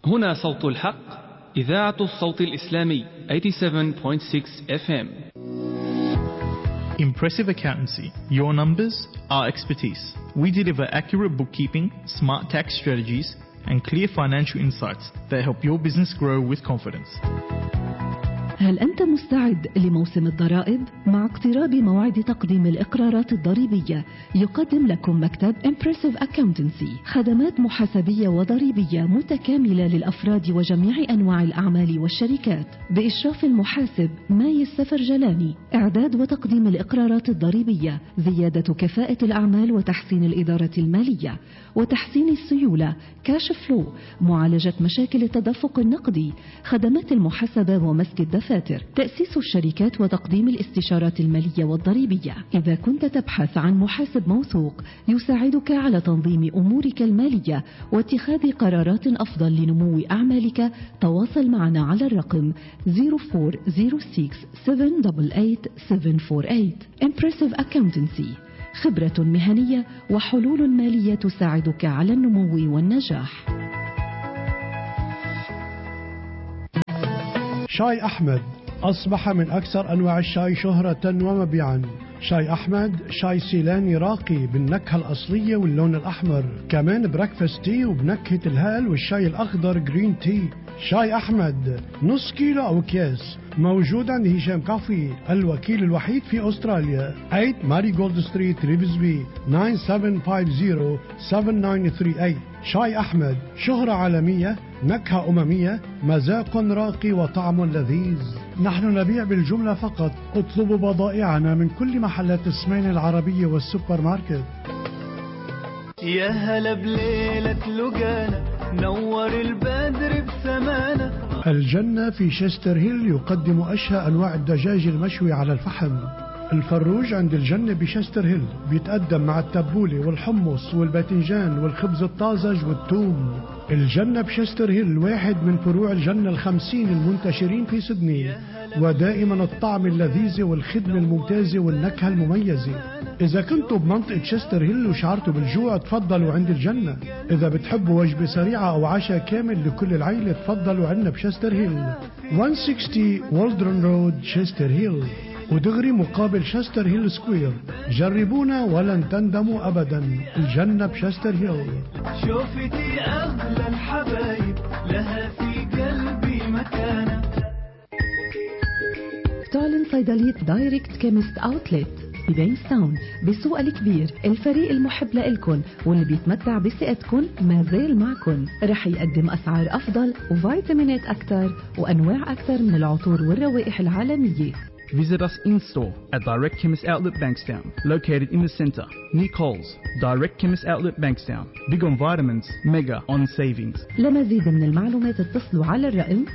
هنا صوت الحق إذاعة الصوت الإسلامي 87.6 FM Impressive Accountancy. Your numbers, our expertise. We deliver accurate bookkeeping, smart tax strategies, and clear financial insights that help your business grow with confidence. هل أنت مستعد لموسم الضرائب؟ مع اقتراب موعد تقديم الإقرارات الضريبية يقدم لكم مكتب Impressive Accountancy خدمات محاسبية وضريبية متكاملة للأفراد وجميع أنواع الأعمال والشركات بإشراف المحاسب ماي السفرجلاني إعداد وتقديم الإقرارات الضريبية زيادة كفاءة الأعمال وتحسين الإدارة المالية وتحسين السيولة كاش فلو معالجة مشاكل التدفق النقدي خدمات المحاسبة ومسك الدفاتر تأسيس الشركات وتقديم الاستشارات المالية والضريبية إذا كنت تبحث عن محاسب موثوق يساعدك على تنظيم أمورك المالية واتخاذ قرارات أفضل لنمو أعمالك تواصل معنا على الرقم 0406 Impressive Accountancy خبرة مهنية وحلول مالية تساعدك على النمو والنجاح شاي أحمد أصبح من أكثر أنواع الشاي شهرة ومبيعا شاي أحمد شاي سيلاني راقي بالنكهة الأصلية واللون الأحمر كمان بريكفاست تي وبنكهة الهال والشاي الأخضر جرين تي شاي أحمد نص كيلو أو أكياس موجود عند هشام كافي الوكيل الوحيد في أستراليا 8 ماري جولد ستريت ريفزبي 9750 شاي أحمد شهرة عالمية نكهة أممية مذاق راقي وطعم لذيذ نحن نبيع بالجملة فقط اطلبوا بضائعنا من كل محلات السمين العربية والسوبر ماركت يا هلا بليلة لقانا نور البدر بسمانا الجنة في شستر هيل يقدم أشهى أنواع الدجاج المشوي على الفحم الفروج عند الجنة بشستر هيل بيتقدم مع التبولة والحمص والباذنجان والخبز الطازج والثوم الجنة بشستر هيل واحد من فروع الجنة الخمسين المنتشرين في سدني ودائما الطعم اللذيذ والخدمة الممتازة والنكهة المميزة إذا كنتوا بمنطقة شستر هيل وشعرتوا بالجوع تفضلوا عند الجنة إذا بتحبوا وجبة سريعة أو عشاء كامل لكل العيلة تفضلوا عنا بشستر هيل 160 والدرن رود شستر هيل ودغري مقابل شستر هيل سكوير جربونا ولن تندموا أبدا الجنة بشستر هيل شوفتي أغلى الحبايب لها في قلبي مكانة تعلن صيدلية دايركت كيمست اوتلت ببينستاون بالسوق الكبير الفريق المحب لإلكن واللي بيتمتع بثقتكن ما زال معكن رح يقدم أسعار أفضل وفيتامينات أكثر وأنواع أكثر من العطور والروائح العالمية Visit us in store at Direct Chemist Outlet Bankstown, located in the centre, near Coles. Direct Chemist Outlet Bankstown. Big on vitamins, mega on savings. لمزيد من المعلومات اتصلوا على الرقم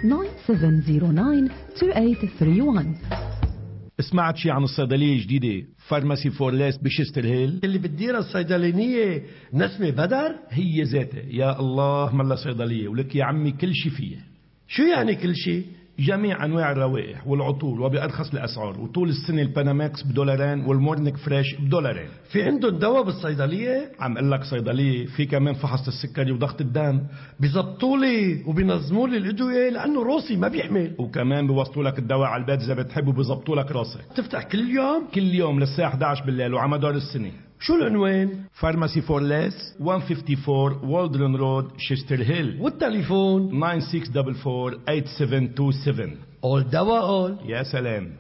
97092831 سمعت شي عن الصيدلية الجديدة فارماسي فور ليس بشستر هيل اللي بتديرها الصيدلانية نسمة بدر هي ذاتها يا الله ملا صيدلية ولك يا عمي كل شي فيها شو يعني كل شيء جميع انواع الروائح والعطور وبارخص الاسعار وطول السنه الباناماكس بدولارين والمورنيك فريش بدولارين في عندهم دواء بالصيدلية عم اقول لك صيدليه في كمان فحص السكري وضغط الدم بيزبطوا لي وبينظموا لي الادوية لانه روسي ما بيحمل وكمان بيوصلوا لك الدواء على البيت اذا بتحب وبيظبطوا لك راسك تفتح كل يوم كل يوم للساعه 11 بالليل وعلى مدار السنه شو العنوان فارماسي فور ليس 154 والدرن رود شستر هيل والتليفون 9644 اول دواء اول يا سلام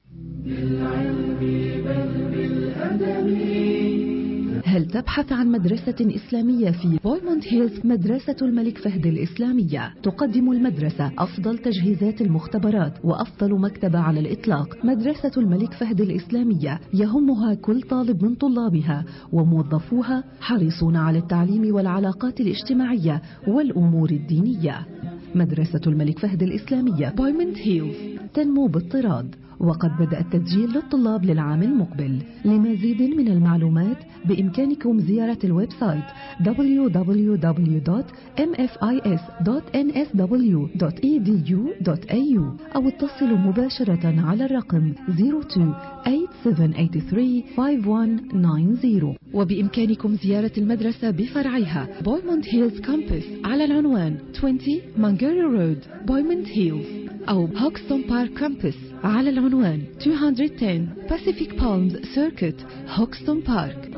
هل تبحث عن مدرسة إسلامية في بويموند هيلز مدرسة الملك فهد الإسلامية تقدم المدرسة أفضل تجهيزات المختبرات وأفضل مكتبة على الإطلاق مدرسة الملك فهد الإسلامية يهمها كل طالب من طلابها وموظفوها حريصون على التعليم والعلاقات الاجتماعية والأمور الدينية مدرسة الملك فهد الإسلامية بويموند هيلز تنمو بالطراد وقد بدأ التسجيل للطلاب للعام المقبل لمزيد من المعلومات بإمكانكم زيارة الويب سايت www.mfis.nsw.edu.au أو اتصلوا مباشرة على الرقم 02-8783-5190 وبإمكانكم زيارة المدرسة بفرعها بويموند هيلز كامبس على العنوان 20 مانجاري رود بويموند هيلز أو هوكستون بارك كامبس على العنوان 210 Pacific Palms Circuit هوكستون بارك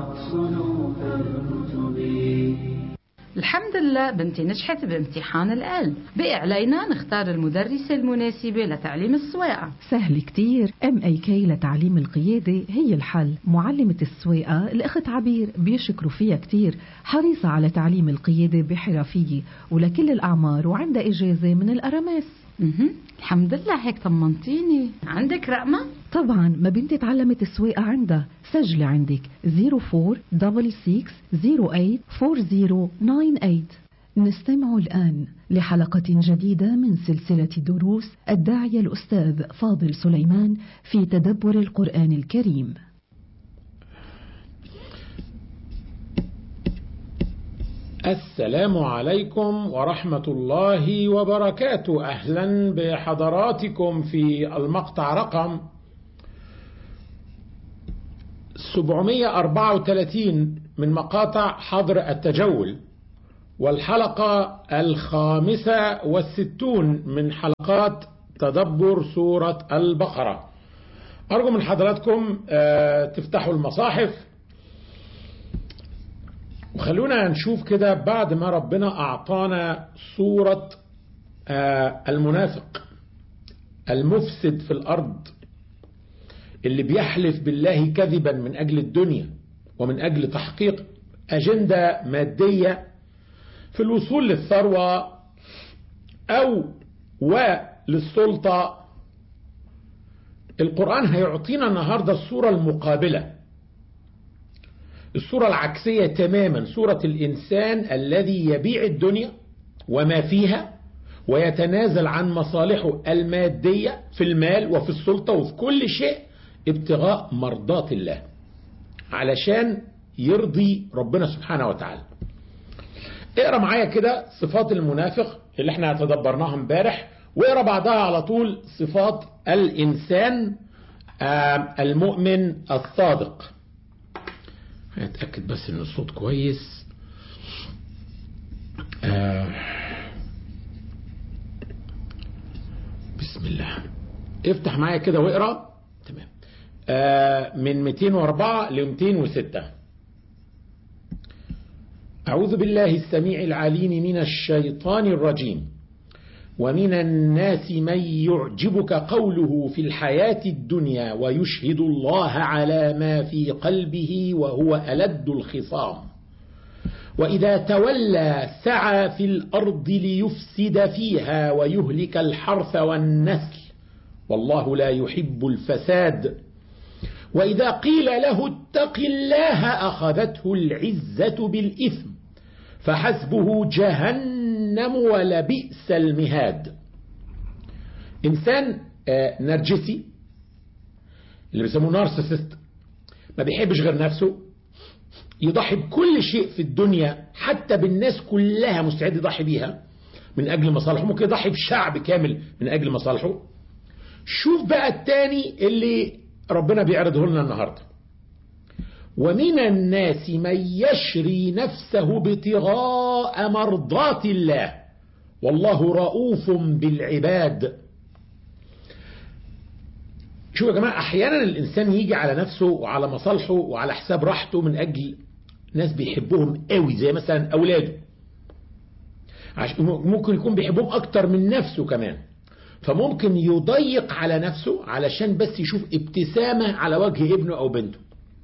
الحمد لله بنتي نجحت بامتحان القلب بقي علينا نختار المدرسة المناسبة لتعليم السواقة سهل كتير ام اي كي لتعليم القيادة هي الحل معلمة السواقة الأخت عبير بيشكروا فيها كتير حريصة على تعليم القيادة بحرفية ولكل الأعمار وعندها إجازة من الأرامس مهم. الحمد لله هيك طمنتيني عندك رقمة؟ طبعا ما بنتي تعلمت السواقة عندها سجلي عندك 0466084098 نستمع الآن لحلقة جديدة من سلسلة دروس الداعية الأستاذ فاضل سليمان في تدبر القرآن الكريم السلام عليكم ورحمة الله وبركاته أهلا بحضراتكم في المقطع رقم 734 من مقاطع حظر التجول والحلقة الخامسة والستون من حلقات تدبر سورة البقرة أرجو من حضراتكم تفتحوا المصاحف وخلونا نشوف كده بعد ما ربنا أعطانا صورة المنافق المفسد في الأرض اللي بيحلف بالله كذبا من أجل الدنيا ومن أجل تحقيق أجندة مادية في الوصول للثروة أو وللسلطة القرآن هيعطينا النهاردة الصورة المقابلة الصورة العكسية تماما صورة الإنسان الذي يبيع الدنيا وما فيها ويتنازل عن مصالحه المادية في المال وفي السلطة وفي كل شيء ابتغاء مرضات الله علشان يرضي ربنا سبحانه وتعالى اقرا معايا كده صفات المنافق اللي احنا تدبرناها امبارح واقرا بعدها على طول صفات الانسان المؤمن الصادق هنتأكد بس ان الصوت كويس آه بسم الله افتح معايا كده واقرا تمام آه من 204 ل 206 أعوذ بالله السميع العليم من الشيطان الرجيم ومن الناس من يعجبك قوله في الحياة الدنيا ويشهد الله على ما في قلبه وهو ألد الخصام وإذا تولى سعى في الأرض ليفسد فيها ويهلك الحرث والنسل والله لا يحب الفساد وإذا قيل له اتق الله أخذته العزة بالإثم فحسبه جهنم ولبئس المهاد إنسان نرجسي اللي بيسموه نارسيسست ما بيحبش غير نفسه يضحي بكل شيء في الدنيا حتى بالناس كلها مستعد يضحي بيها من أجل مصالحه ممكن يضحي بشعب كامل من أجل مصالحه شوف بقى التاني اللي ربنا بيعرضه لنا النهارده ومن الناس من يشري نفسه ابتغاء مرضات الله والله رؤوف بالعباد شوف يا جماعة أحيانا الإنسان يجي على نفسه وعلى مصالحه وعلى حساب راحته من أجل ناس بيحبهم قوي زي مثلا أولاده ممكن يكون بيحبهم أكتر من نفسه كمان فممكن يضيق على نفسه علشان بس يشوف ابتسامة على وجه ابنه أو بنته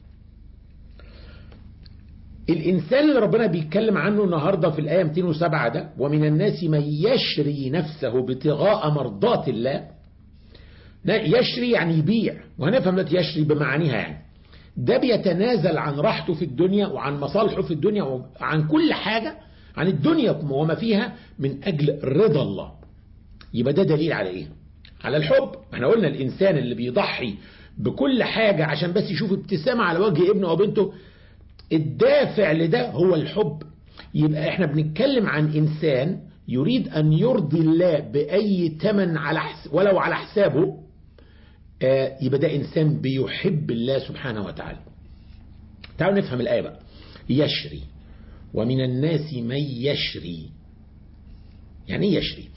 الإنسان اللي ربنا بيتكلم عنه النهاردة في الآية 207 ده ومن الناس من يشري نفسه ابتغاء مرضات الله يشري يعني يبيع وهنفهم دلوقتي يشري بمعانيها يعني ده بيتنازل عن راحته في الدنيا وعن مصالحه في الدنيا وعن كل حاجة عن الدنيا وما فيها من أجل رضا الله يبقى ده دليل على إيه على الحب احنا قلنا الإنسان اللي بيضحي بكل حاجة عشان بس يشوف ابتسامة على وجه ابنه أو بنته الدافع لده هو الحب يبقى احنا بنتكلم عن إنسان يريد أن يرضي الله بأي تمن على حس ولو على حسابه آه يبقى ده إنسان بيحب الله سبحانه وتعالى تعالوا نفهم الآية بقى يشري ومن الناس من يشري يعني ايه يشري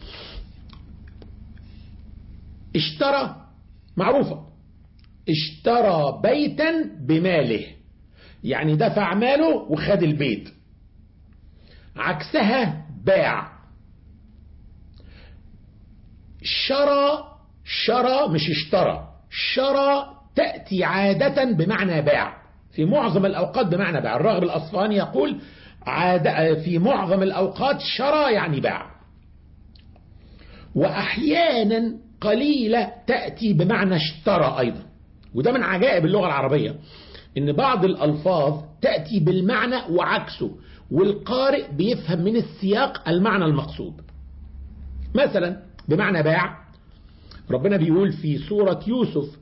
اشترى معروفة اشترى بيتا بماله يعني دفع ماله وخد البيت عكسها باع شرى شرى مش اشترى شرى تأتي عادة بمعنى باع في معظم الأوقات بمعنى باع الراغب الأصفهاني يقول عادة في معظم الأوقات شرى يعني باع وأحيانا قليلة تأتي بمعنى اشترى أيضا وده من عجائب اللغة العربية إن بعض الألفاظ تأتي بالمعنى وعكسه والقارئ بيفهم من السياق المعنى المقصود مثلا بمعنى باع ربنا بيقول في سورة يوسف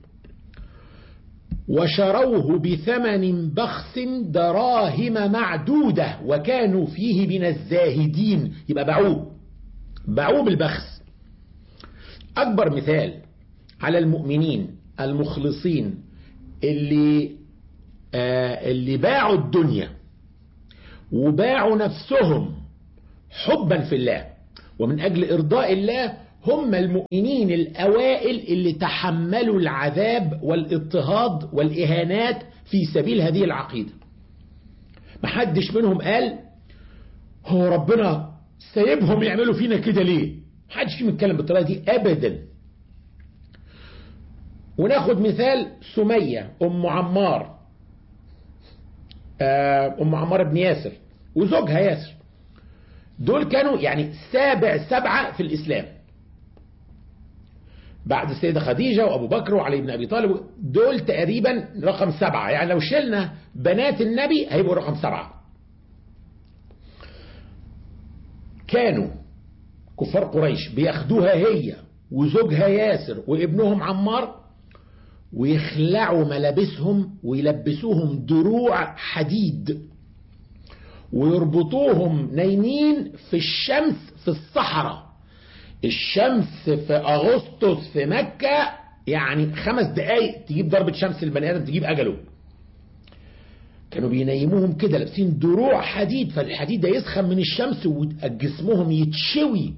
وشروه بثمن بخس دراهم معدودة وكانوا فيه من الزاهدين يبقى باعوه باعوه بالبخس أكبر مثال على المؤمنين المخلصين اللي آه اللي باعوا الدنيا وباعوا نفسهم حبا في الله ومن أجل إرضاء الله هم المؤمنين الأوائل اللي تحملوا العذاب والاضطهاد والإهانات في سبيل هذه العقيدة محدش منهم قال هو ربنا سايبهم يعملوا فينا كده ليه محدش فيهم يتكلم بالطريقة دي أبدا وناخد مثال سمية أم عمار أم عمار بن ياسر وزوجها ياسر دول كانوا يعني سابع سبعة في الإسلام بعد السيدة خديجة وأبو بكر وعلي بن أبي طالب دول تقريبا رقم سبعة يعني لو شلنا بنات النبي هيبقوا رقم سبعة كانوا كفار قريش بياخدوها هي وزوجها ياسر وابنهم عمار ويخلعوا ملابسهم ويلبسوهم دروع حديد ويربطوهم نايمين في الشمس في الصحراء الشمس في أغسطس في مكة يعني خمس دقايق تجيب ضربة شمس البني آدم تجيب أجله كانوا بينيموهم كده لابسين دروع حديد فالحديد ده يسخن من الشمس وجسمهم يتشوي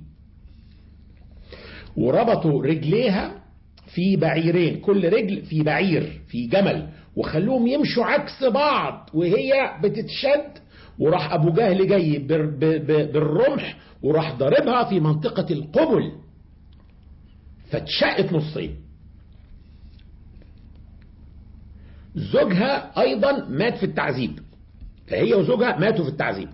وربطوا رجليها في بعيرين كل رجل في بعير في جمل وخلوهم يمشوا عكس بعض وهي بتتشد وراح أبو جهل جاي بالرمح وراح ضاربها في منطقة القبل فاتشقت نصين زوجها أيضا مات في التعذيب فهي وزوجها ماتوا في التعذيب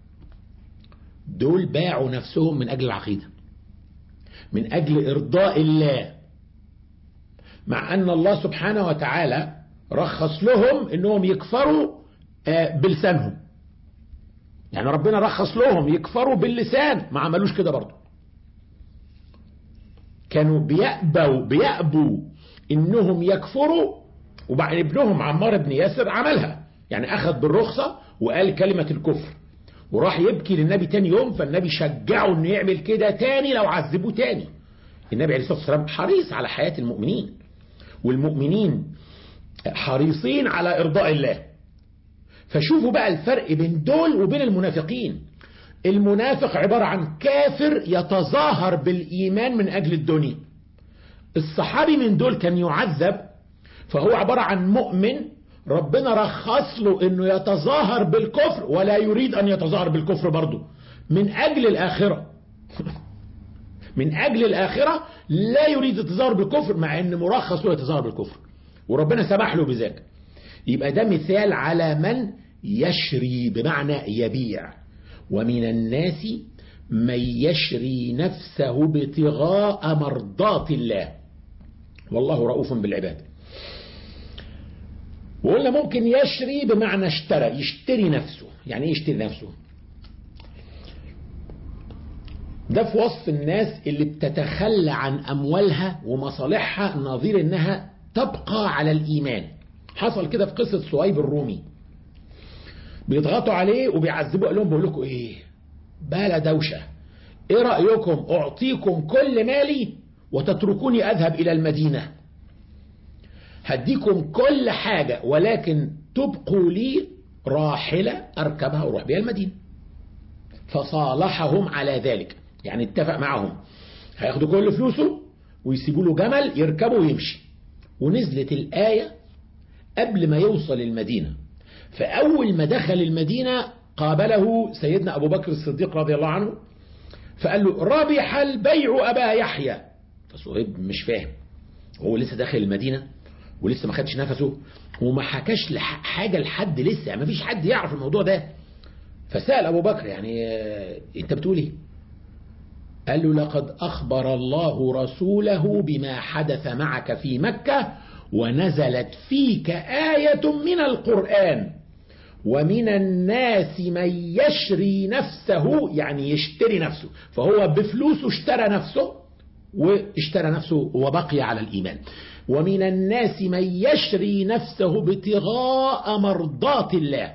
دول باعوا نفسهم من أجل العقيدة من أجل إرضاء الله مع أن الله سبحانه وتعالى رخص لهم أنهم يكفروا بلسانهم يعني ربنا رخص لهم يكفروا باللسان ما عملوش كده برضه كانوا بيأبوا بيأبوا انهم يكفروا وبعد ابنهم عمار بن ياسر عملها يعني اخذ بالرخصة وقال كلمة الكفر وراح يبكي للنبي تاني يوم فالنبي شجعه انه يعمل كده تاني لو عذبوه تاني النبي عليه الصلاة والسلام حريص على حياة المؤمنين والمؤمنين حريصين على ارضاء الله فشوفوا بقى الفرق بين دول وبين المنافقين المنافق عبارة عن كافر يتظاهر بالإيمان من أجل الدنيا الصحابي من دول كان يعذب فهو عبارة عن مؤمن ربنا رخص له انه يتظاهر بالكفر ولا يريد ان يتظاهر بالكفر برضه من اجل الاخرة من اجل الاخرة لا يريد التظاهر بالكفر مع ان مرخص له يتظاهر بالكفر وربنا سمح له بذلك يبقى ده مثال على من يشري بمعنى يبيع ومن الناس من يشري نفسه ابتغاء مرضات الله والله رؤوف بالعباد وقلنا ممكن يشري بمعنى اشترى يشتري نفسه يعني ايه يشتري نفسه ده في وصف الناس اللي بتتخلى عن أموالها ومصالحها نظير إنها تبقى على الإيمان حصل كده في قصة صهيب الرومي بيضغطوا عليه وبيعذبوا قال لهم بقول لكم إيه بلا دوشة إيه رأيكم أعطيكم كل مالي وتتركوني أذهب إلى المدينة هديكم كل حاجة ولكن تبقوا لي راحلة أركبها وأروح بها المدينة فصالحهم على ذلك يعني اتفق معهم هياخدوا كل فلوسه ويسيبوا له جمل يركبه ويمشي ونزلت الآية قبل ما يوصل المدينة فأول ما دخل المدينة قابله سيدنا أبو بكر الصديق رضي الله عنه فقال له ربح البيع أبا يحيى فصهيب مش فاهم هو لسه داخل المدينة ولسه ما خدش نفسه وما حكاش لح- حاجة لحد لسه يعني ما فيش حد يعرف الموضوع ده فسأل أبو بكر يعني آه، أنت بتقول إيه قال له لقد أخبر الله رسوله بما حدث معك في مكة ونزلت فيك آية من القرآن ومن الناس من يشري نفسه يعني يشتري نفسه فهو بفلوسه اشترى نفسه واشترى نفسه وبقي على الإيمان ومن الناس من يشري نفسه ابتغاء مرضات الله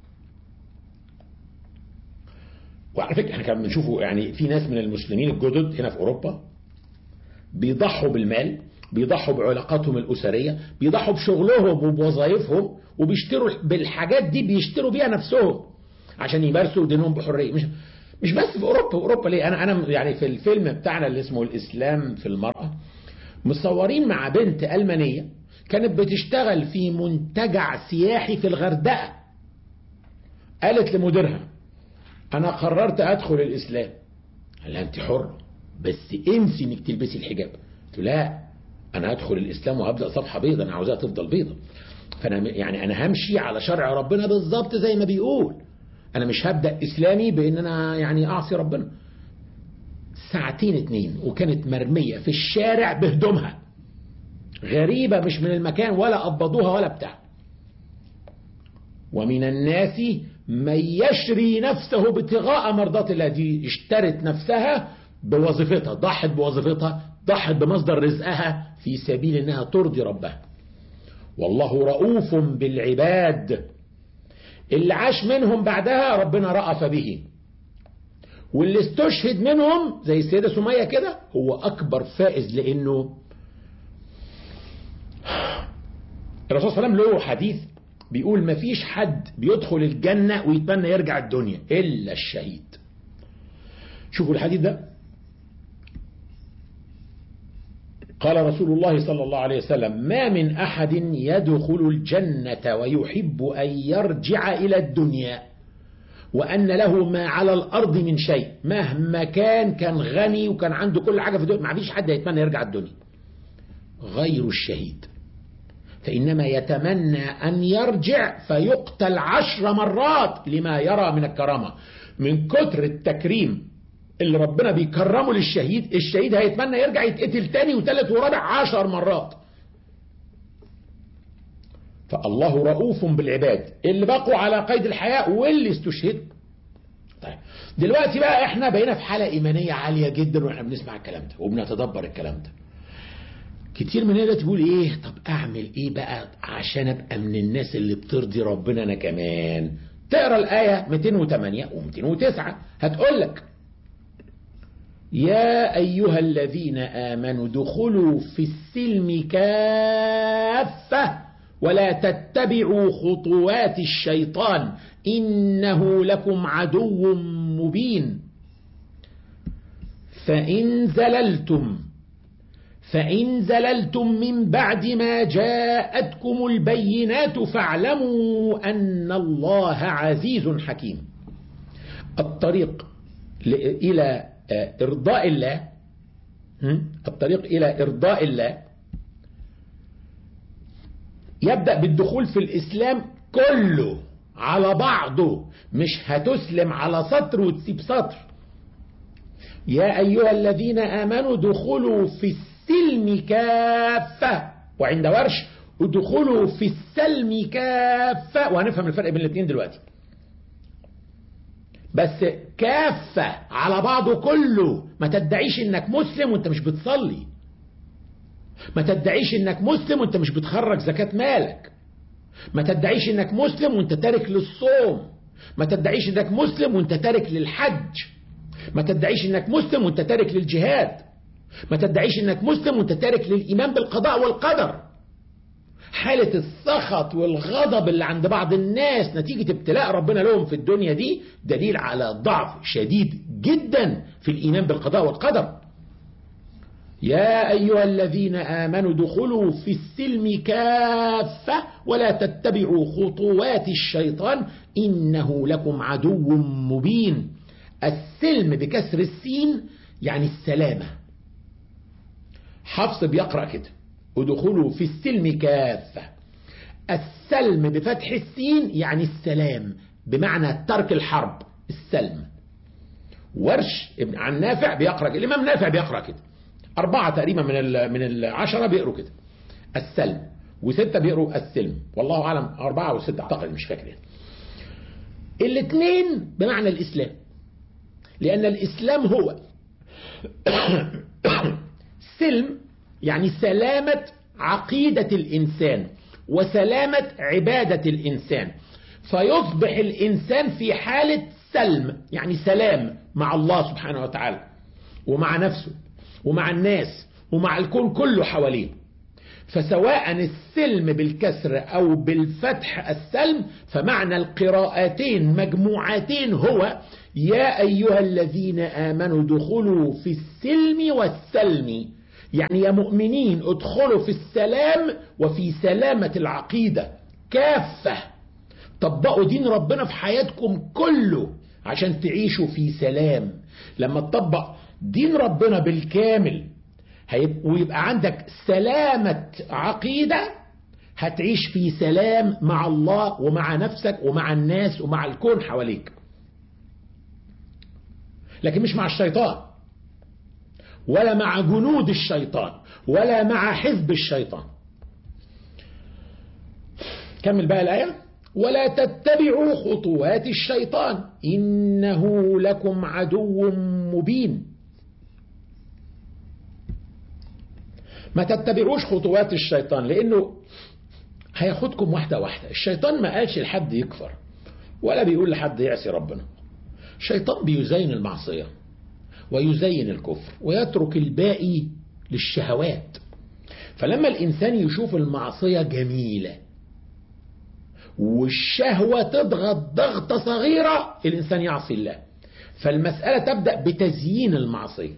وعلى فكرة احنا كمان بنشوفه يعني في ناس من المسلمين الجدد هنا في أوروبا بيضحوا بالمال بيضحوا بعلاقاتهم الأسرية بيضحوا بشغلهم وبوظائفهم وبيشتروا بالحاجات دي بيشتروا بيها نفسهم عشان يمارسوا دينهم بحرية مش مش بس في أوروبا أوروبا ليه أنا أنا يعني في الفيلم بتاعنا اللي اسمه الإسلام في المرأة مصورين مع بنت ألمانية كانت بتشتغل في منتجع سياحي في الغردقة قالت لمديرها أنا قررت أدخل الإسلام قال لها أنت حرة بس انسي إنك تلبسي الحجاب قلت له لا أنا هدخل الإسلام وهبدأ صفحة بيضة أنا عاوزاها تفضل بيضة فأنا يعني أنا همشي على شرع ربنا بالظبط زي ما بيقول أنا مش هبدأ إسلامي بإن أنا يعني أعصي ربنا ساعتين اتنين وكانت مرمية في الشارع بهدومها غريبة مش من المكان ولا قبضوها ولا بتاع ومن الناس من يشري نفسه ابتغاء مرضات الله دي اشترت نفسها بوظيفتها ضحت بوظيفتها ضحت بمصدر رزقها في سبيل انها ترضي ربها والله رؤوف بالعباد اللي عاش منهم بعدها ربنا رأف به واللي استشهد منهم زي السيدة سمية كده هو أكبر فائز لأنه الرسول صلى الله عليه وسلم له حديث بيقول ما فيش حد بيدخل الجنة ويتمنى يرجع الدنيا إلا الشهيد شوفوا الحديث ده قال رسول الله صلى الله عليه وسلم ما من أحد يدخل الجنة ويحب أن يرجع إلى الدنيا وأن له ما على الأرض من شيء مهما كان كان غني وكان عنده كل حاجة في الدنيا ما فيش حد يتمنى يرجع الدنيا غير الشهيد فإنما يتمنى أن يرجع فيقتل عشر مرات لما يرى من الكرامة من كتر التكريم اللي ربنا بيكرمه للشهيد الشهيد هيتمنى يرجع يتقتل تاني وتالت ورابع عشر مرات فالله رؤوف بالعباد اللي بقوا على قيد الحياة واللي استشهدوا طيب دلوقتي بقى احنا بقينا في حالة ايمانية عالية جدا واحنا بنسمع الكلام ده وبنتدبر الكلام ده كتير مننا دلوقتي بيقول ايه طب اعمل ايه بقى عشان ابقى من الناس اللي بترضي ربنا انا كمان تقرا الايه 208 و209 هتقول لك يا ايها الذين امنوا ادخلوا في السلم كافه ولا تتبعوا خطوات الشيطان انه لكم عدو مبين فان زللتم فإن زللتم من بعد ما جاءتكم البينات فاعلموا أن الله عزيز حكيم الطريق إلى إرضاء الله الطريق إلى إرضاء الله يبدأ بالدخول في الإسلام كله على بعضه مش هتسلم على سطر وتسيب سطر يا أيها الذين آمنوا دخلوا في السلم كافة وعند ورش ادخلوا في السلم كافة وهنفهم الفرق بين الاثنين دلوقتي بس كافة على بعضه كله ما تدعيش انك مسلم وانت مش بتصلي ما تدعيش انك مسلم وانت مش بتخرج زكاة مالك ما تدعيش انك مسلم وانت تارك للصوم ما تدعيش انك مسلم وانت تارك للحج ما تدعيش انك مسلم وانت تارك للجهاد ما تدعيش انك مسلم وانت تارك للايمان بالقضاء والقدر حالة السخط والغضب اللي عند بعض الناس نتيجة ابتلاء ربنا لهم في الدنيا دي دليل على ضعف شديد جدا في الإيمان بالقضاء والقدر يا أيها الذين آمنوا دخلوا في السلم كافة ولا تتبعوا خطوات الشيطان إنه لكم عدو مبين السلم بكسر السين يعني السلامة حفص بيقرأ كده ادخلوا في السلم كافة السلم بفتح السين يعني السلام بمعنى ترك الحرب السلم ورش ابن عن نافع بيقرأ كده الإمام نافع بيقرأ كده أربعة تقريبا من من العشرة بيقروا كده السلم وستة بيقروا السلم والله أعلم أربعة وستة أعتقد مش فاكر يعني الاثنين بمعنى الإسلام لأن الإسلام هو سلم يعني سلامة عقيدة الإنسان وسلامة عبادة الإنسان فيصبح الإنسان في حالة سلم يعني سلام مع الله سبحانه وتعالى ومع نفسه ومع الناس ومع الكون كله حواليه فسواء السلم بالكسر أو بالفتح السلم فمعنى القراءتين مجموعتين هو يا أيها الذين آمنوا دخلوا في السلم والسلم يعني يا مؤمنين ادخلوا في السلام وفي سلامة العقيدة كافة طبقوا دين ربنا في حياتكم كله عشان تعيشوا في سلام لما تطبق دين ربنا بالكامل ويبقى عندك سلامة عقيدة هتعيش في سلام مع الله ومع نفسك ومع الناس ومع الكون حواليك لكن مش مع الشيطان ولا مع جنود الشيطان ولا مع حزب الشيطان كمل بقى الآية ولا تتبعوا خطوات الشيطان إنه لكم عدو مبين ما تتبعوش خطوات الشيطان لأنه هياخدكم واحدة واحدة الشيطان ما قالش لحد يكفر ولا بيقول لحد يعصي ربنا الشيطان بيزين المعصية ويزين الكفر ويترك الباقي للشهوات فلما الإنسان يشوف المعصية جميلة والشهوة تضغط ضغطة صغيرة الإنسان يعصي الله فالمسألة تبدأ بتزيين المعصية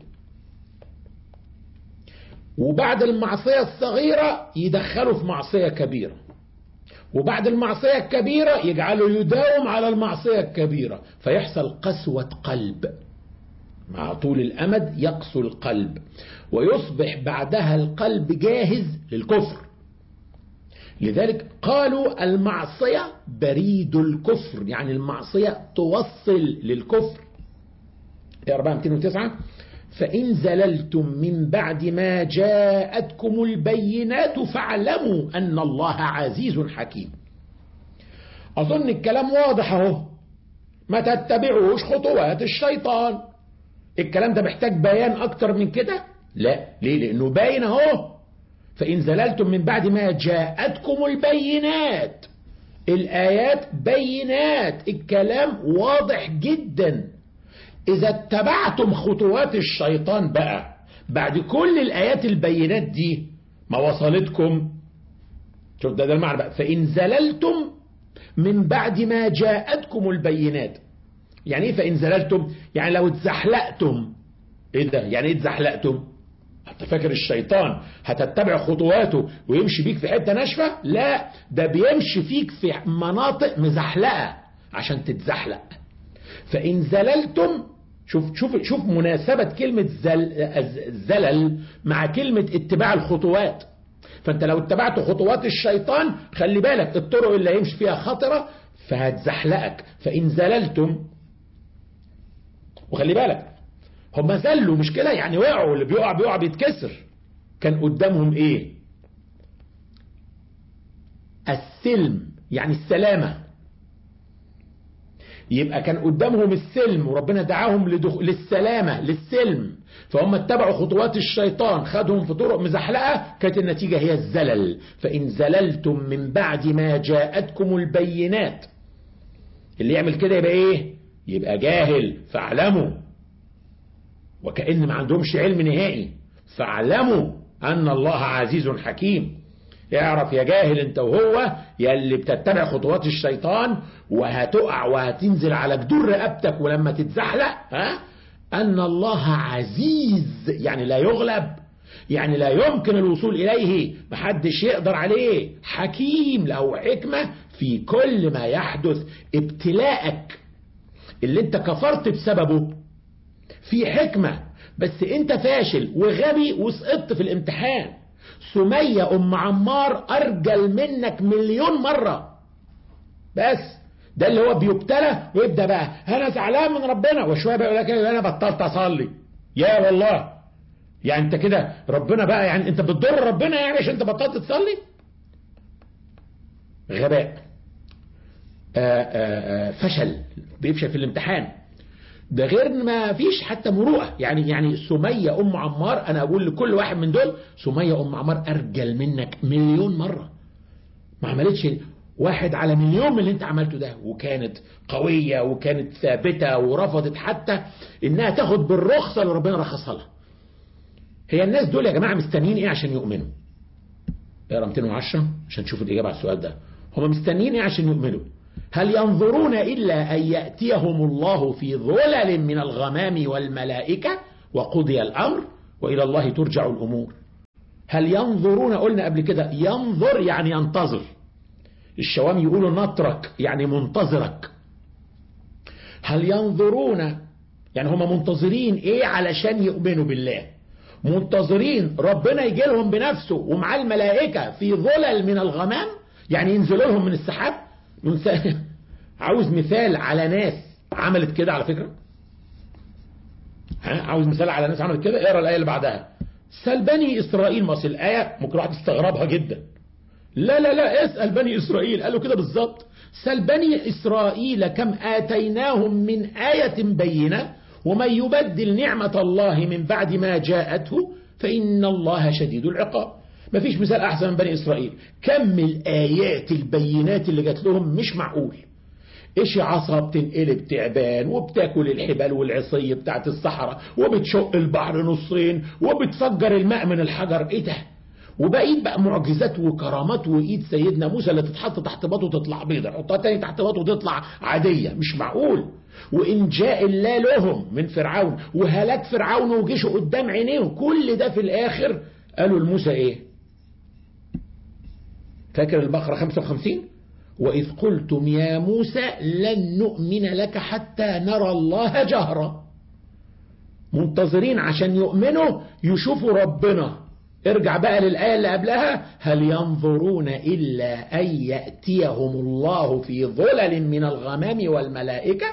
وبعد المعصية الصغيرة يدخله في معصية كبيرة وبعد المعصية الكبيرة يجعله يداوم على المعصية الكبيرة فيحصل قسوة قلب مع طول الأمد يقسو القلب ويصبح بعدها القلب جاهز للكفر لذلك قالوا المعصية بريد الكفر يعني المعصية توصل للكفر يا 409 فإن زللتم من بعد ما جاءتكم البينات فاعلموا أن الله عزيز حكيم أظن الكلام واضح اهو ما تتبعوش خطوات الشيطان الكلام ده محتاج بيان أكتر من كده لا ليه لأنه باين اهو فإن زللتم من بعد ما جاءتكم البينات الآيات بينات الكلام واضح جدا إذا اتبعتم خطوات الشيطان بقى بعد كل الآيات البينات دي ما وصلتكم شوف ده ده المعنى بقى فإن زللتم من بعد ما جاءتكم البينات يعني ايه فإن زللتم يعني لو اتزحلقتم ايه ده يعني ايه اتزحلقتم انت فاكر الشيطان هتتبع خطواته ويمشي بيك في حته ناشفه لا ده بيمشي فيك في مناطق مزحلقه عشان تتزحلق فان زللتم شوف شوف شوف مناسبه كلمه زل زلل مع كلمه اتباع الخطوات فانت لو اتبعت خطوات الشيطان خلي بالك الطرق اللي هيمشي فيها خطره فهتزحلقك فان زللتم وخلي بالك هم زلوا مش كده يعني وقعوا اللي بيقع بيقع بيتكسر كان قدامهم ايه السلم يعني السلامة يبقى كان قدامهم السلم وربنا دعاهم لدخ... للسلامة للسلم فهم اتبعوا خطوات الشيطان خدهم في طرق مزحلقة كانت النتيجة هي الزلل فإن زللتم من بعد ما جاءتكم البينات اللي يعمل كده يبقى ايه يبقى جاهل فاعلموا وكأن ما عندهمش علم نهائي فاعلموا أن الله عزيز حكيم اعرف يا جاهل انت وهو يا اللي بتتبع خطوات الشيطان وهتقع وهتنزل على جدور رقبتك ولما تتزحلق ها أن الله عزيز يعني لا يغلب يعني لا يمكن الوصول إليه محدش يقدر عليه حكيم له حكمة في كل ما يحدث ابتلاءك اللي انت كفرت بسببه في حكمة بس انت فاشل وغبي وسقطت في الامتحان سمية ام عمار ارجل منك مليون مرة بس ده اللي هو بيبتلى ويبدأ بقى انا زعلان من ربنا وشوية بقى يقول لك انا بطلت اصلي يا والله يعني انت كده ربنا بقى يعني انت بتضر ربنا يعني عشان انت بطلت تصلي غباء آآ آآ فشل بيفشل في الامتحان ده غير ما فيش حتى مروءة يعني يعني سمية أم عمار أنا أقول لكل واحد من دول سمية أم عمار أرجل منك مليون مرة ما عملتش واحد على مليون من اللي انت عملته ده وكانت قوية وكانت ثابتة ورفضت حتى انها تاخد بالرخصة اللي ربنا رخصها لها هي الناس دول يا جماعة مستنيين ايه عشان يؤمنوا اقرا 210 عشان تشوف الإجابة على السؤال ده هم مستنيين ايه عشان يؤمنوا هل ينظرون إلا أن يأتيهم الله في ظلل من الغمام والملائكة وقضي الأمر وإلى الله ترجع الأمور هل ينظرون قلنا قبل كده ينظر يعني ينتظر الشوام يقولوا نطرك يعني منتظرك هل ينظرون يعني هم منتظرين ايه علشان يؤمنوا بالله منتظرين ربنا يجي لهم بنفسه ومعاه الملائكة في ظلل من الغمام يعني ينزلوا لهم من السحاب عاوز مثال على ناس عملت كده على فكرة ها عاوز مثال على ناس عملت كده اقرا الآية اللي بعدها سال بني إسرائيل ما أصل الآية ممكن واحد يستغربها جدا لا لا لا اسأل بني إسرائيل قالوا كده بالظبط سال بني إسرائيل كم آتيناهم من آية بينة ومن يبدل نعمة الله من بعد ما جاءته فإن الله شديد العقاب ما فيش مثال أحسن من بني إسرائيل كم الآيات البينات اللي جات لهم مش معقول إيش عصا بتنقلب تعبان وبتاكل الحبال والعصي بتاعت الصحراء وبتشق البحر نصين وبتفجر الماء من الحجر إيه ده وبقيت بقى معجزات وكرامات وإيد سيدنا موسى اللي تتحط تحت باطه تطلع بيضة حطها تاني تحت باطه تطلع عادية مش معقول وإن جاء الله لهم من فرعون وهلاك فرعون وجيشه قدام عينيهم كل ده في الآخر قالوا لموسى إيه فاكر البقرة 55 وإذ قلتم يا موسى لن نؤمن لك حتى نرى الله جهرا منتظرين عشان يؤمنوا يشوفوا ربنا ارجع بقى للآية اللي قبلها هل ينظرون إلا أن يأتيهم الله في ظلل من الغمام والملائكة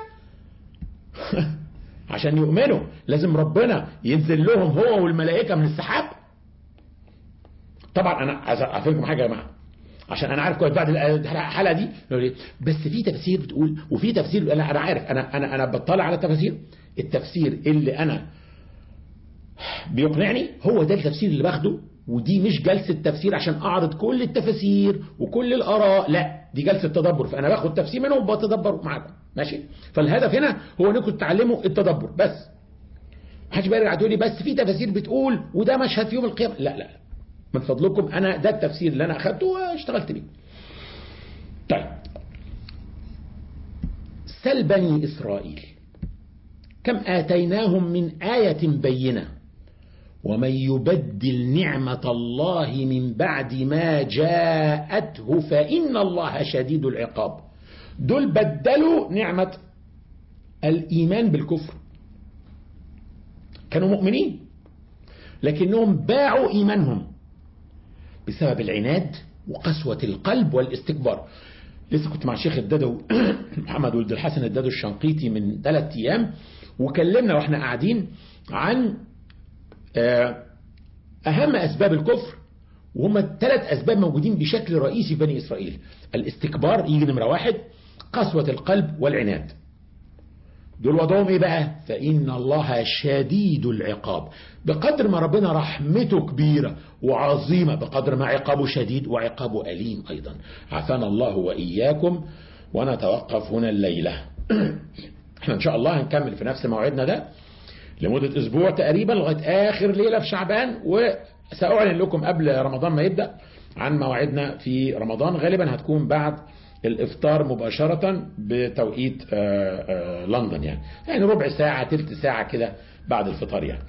عشان يؤمنوا لازم ربنا ينزل لهم هو والملائكة من السحاب طبعا أنا أفهمكم حاجة يا جماعة عشان انا عارف كويس بعد الحلقه دي بس في تفسير بتقول وفي تفسير انا انا عارف انا انا انا بطلع على التفاسير التفسير اللي انا بيقنعني هو ده التفسير اللي باخده ودي مش جلسة تفسير عشان أعرض كل التفاسير وكل الآراء لا دي جلسة تدبر فأنا باخد تفسير منهم وبتدبر معاكم ماشي فالهدف هنا هو انكم تتعلموا التدبر بس محدش بقى يرجع تقول لي بس في تفاسير بتقول وده مشهد في يوم القيامة لا لا من فضلكم أنا ده التفسير اللي أنا أخدته واشتغلت بيه طيب سل بني إسرائيل كم آتيناهم من آية بينة ومن يبدل نعمة الله من بعد ما جاءته فإن الله شديد العقاب دول بدلوا نعمة الإيمان بالكفر كانوا مؤمنين لكنهم باعوا إيمانهم بسبب العناد وقسوة القلب والاستكبار لسه كنت مع الشيخ الددو محمد ولد الحسن الددو الشنقيطي من ثلاث أيام وكلمنا واحنا قاعدين عن أهم أسباب الكفر وهم ثلاث أسباب موجودين بشكل رئيسي في بني إسرائيل الاستكبار يجي نمرة واحد قسوة القلب والعناد دول وضعهم ايه بقى فإن الله شديد العقاب بقدر ما ربنا رحمته كبيرة وعظيمة بقدر ما عقابه شديد وعقابه أليم أيضا عافانا الله وإياكم ونتوقف هنا الليلة احنا ان شاء الله هنكمل في نفس موعدنا ده لمدة اسبوع تقريبا لغاية اخر ليلة في شعبان وسأعلن لكم قبل رمضان ما يبدأ عن موعدنا في رمضان غالبا هتكون بعد الافطار مباشرة بتوقيت آآ آآ لندن يعني يعني ربع ساعة تلت ساعة كده بعد الفطار يعني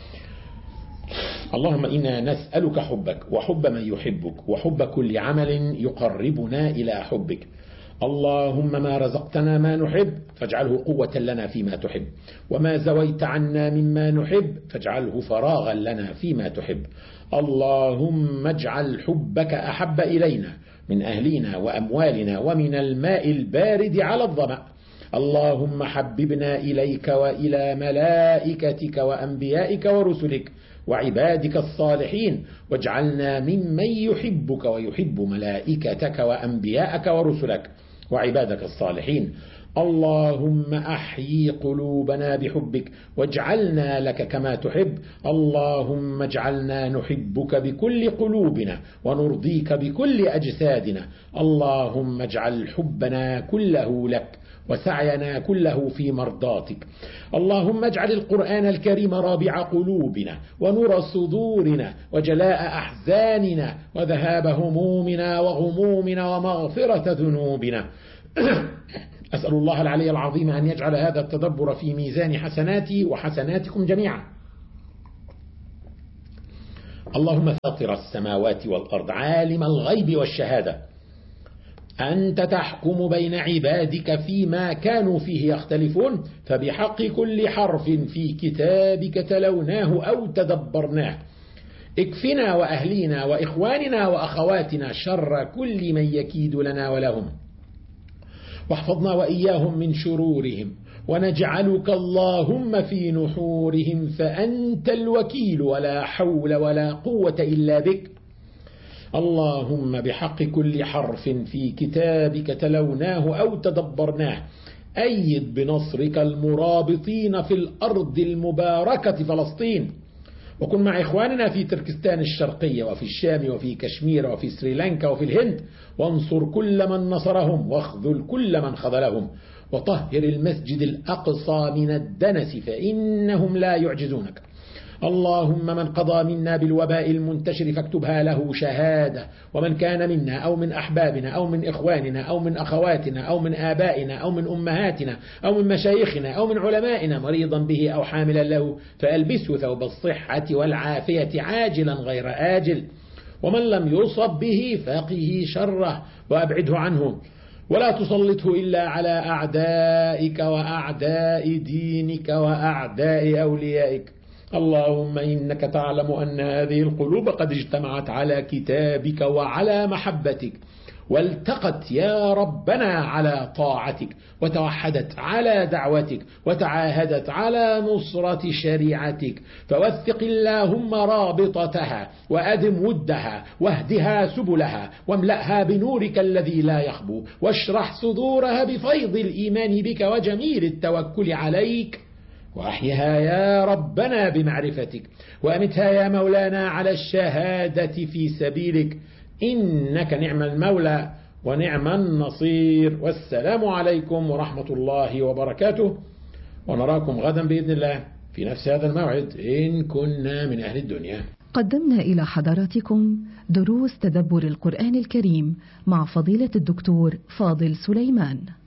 اللهم إنا نسألك حبك وحب من يحبك وحب كل عمل يقربنا إلى حبك اللهم ما رزقتنا ما نحب فاجعله قوة لنا فيما تحب وما زويت عنا مما نحب فاجعله فراغا لنا فيما تحب اللهم اجعل حبك أحب إلينا من أهلنا وأموالنا ومن الماء البارد على الظمأ اللهم حببنا إليك وإلى ملائكتك وأنبيائك ورسلك وعبادك الصالحين واجعلنا ممن يحبك ويحب ملائكتك وأنبياءك ورسلك وعبادك الصالحين اللهم أحيي قلوبنا بحبك واجعلنا لك كما تحب اللهم اجعلنا نحبك بكل قلوبنا ونرضيك بكل أجسادنا اللهم اجعل حبنا كله لك وسعينا كله في مرضاتك اللهم اجعل القرآن الكريم رابع قلوبنا ونور صدورنا وجلاء أحزاننا وذهاب همومنا وغمومنا ومغفرة ذنوبنا أسأل الله العلي العظيم أن يجعل هذا التدبر في ميزان حسناتي وحسناتكم جميعا اللهم فاطر السماوات والأرض عالم الغيب والشهادة أنت تحكم بين عبادك فيما كانوا فيه يختلفون فبحق كل حرف في كتابك تلوناه أو تدبرناه اكفنا وأهلينا وإخواننا وأخواتنا شر كل من يكيد لنا ولهم واحفظنا وإياهم من شرورهم ونجعلك اللهم في نحورهم فأنت الوكيل ولا حول ولا قوة إلا بك اللهم بحق كل حرف في كتابك تلوناه أو تدبرناه أيد بنصرك المرابطين في الأرض المباركة فلسطين وكن مع إخواننا في تركستان الشرقية وفي الشام وفي كشمير وفي سريلانكا وفي الهند وانصر كل من نصرهم واخذل كل من خذلهم وطهر المسجد الأقصى من الدنس فإنهم لا يعجزونك اللهم من قضى منا بالوباء المنتشر فاكتبها له شهادة ومن كان منا أو من أحبابنا أو من إخواننا أو من أخواتنا أو من آبائنا أو من أمهاتنا أو من مشايخنا أو من علمائنا مريضا به أو حاملا له فألبسه ثوب الصحة والعافية عاجلا غير آجل ومن لم يصب به فقه شره وأبعده عنه ولا تسلطه إلا على أعدائك وأعداء دينك وأعداء أوليائك اللهم إنك تعلم أن هذه القلوب قد اجتمعت على كتابك وعلى محبتك والتقت يا ربنا على طاعتك وتوحدت على دعوتك وتعاهدت على نصرة شريعتك فوثق اللهم رابطتها وأدم ودها واهدها سبلها واملأها بنورك الذي لا يخبو واشرح صدورها بفيض الإيمان بك وجميل التوكل عليك وأحيها يا ربنا بمعرفتك وأمتها يا مولانا على الشهادة في سبيلك إنك نعم المولى ونعم النصير والسلام عليكم ورحمة الله وبركاته ونراكم غدا بإذن الله في نفس هذا الموعد إن كنا من أهل الدنيا قدمنا إلى حضراتكم دروس تدبر القرآن الكريم مع فضيلة الدكتور فاضل سليمان